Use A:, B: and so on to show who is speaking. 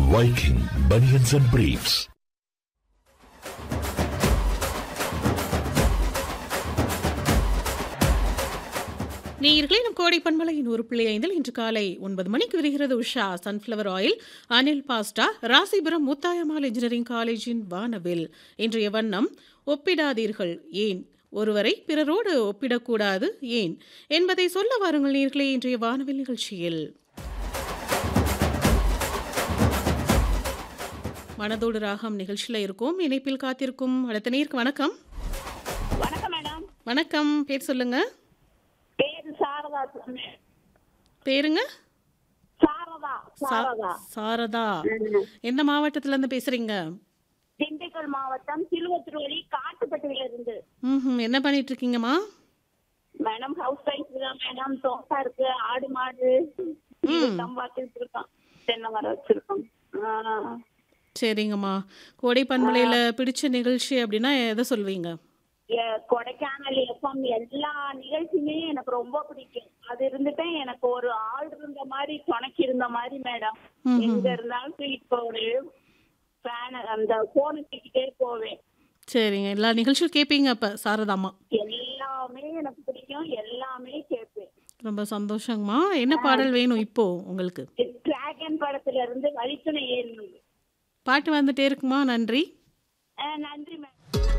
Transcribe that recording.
A: Viking Bunions and Briefs.
B: நேயர்களே நம் கோடை பண்பலையின் ஒரு பிள்ளை ஐந்தில் இன்று காலை ஒன்பது மணிக்கு விரிகிறது Usha sunflower oil Anil pasta Rasipuram Muthayammal engineering காலேஜின் வானவில் இன்றைய வண்ணம் ஒப்பிடாதீர்கள் ஏன் ஒருவரை பிறரோடு ஒப்பிடக்கூடாது ஏன் என்பதை சொல்ல வாருங்கள் நேர்களே இன்றைய வானவில் நிகழ்ச்சியில் மனதோடு ராகம் நிகழ்ச்சியில் இருக்கும் இணைப்பில் காத்திருக்கும் அடுத்த நேருக்கு வணக்கம்
C: வணக்கம் மேடம்
B: வணக்கம் பேர் சொல்லுங்க
C: பேரு சாரதா சொன்னே.
B: பேருங்க
C: சாரதா சாரதா
B: சா- சாரதா
C: ம்.
B: எந்த மாவட்டத்துல இருந்து பேசுறீங்க
C: திண்டுக்கல் மாவட்டம் சிலுவத்திருவழி காட்டுப்பட்டியில இருந்து
B: ம் என்ன பண்ணிட்டு இருக்கீங்கம்மா
C: மேடம் ஹவுஸ் ஒய்ஃப் தான் மேடம் தோட்டா இருக்கு ஆடு மாடு இதெல்லாம் பார்த்துட்டு இருக்கோம் தென்னை மரம் வச்சிருக்கோம் ஆ.
B: சரிங்கம்மா கோடை பண்பலையில பிடிச்ச நிகழ்ச்சி அப்படின்னா எதை சொல்வீங்க
C: எ- கொடைக்கானல் எஃப்எம் எல்லா நிகழ்ச்சியுமே எனக்கு ரொம்ப பிடிக்கும் அது இருந்துட்டு எனக்கு ஒரு ஆள் இருந்த மாதிரி துணைக்கு இருந்த மாதிரி மேடம்
B: ம்ஹும்.
C: எங்க இருந்தாலும் தூக்கிட்டு போவேன் ஃபேன் அந்த போனை தூக்கிட்டே போவேன்
B: சரிங்க எல்லா நிகழ்ச்சியும் கேட்பீங்க அப்ப சாரதாம்மா
C: எல்லாமே எனக்கு பிடிக்கும் எல்லாமே கேட்பேன்
B: ரொம்ப சந்தோஷங்கம்மா என்ன பாடல் வேணும் இப்போ உங்களுக்கு
C: டிராகன் படத்துல இருந்து வழித்துணை ஏறினது
B: பாட்டு வந்துட்டே இருக்குமா நன்றி
C: நன்றி மேம்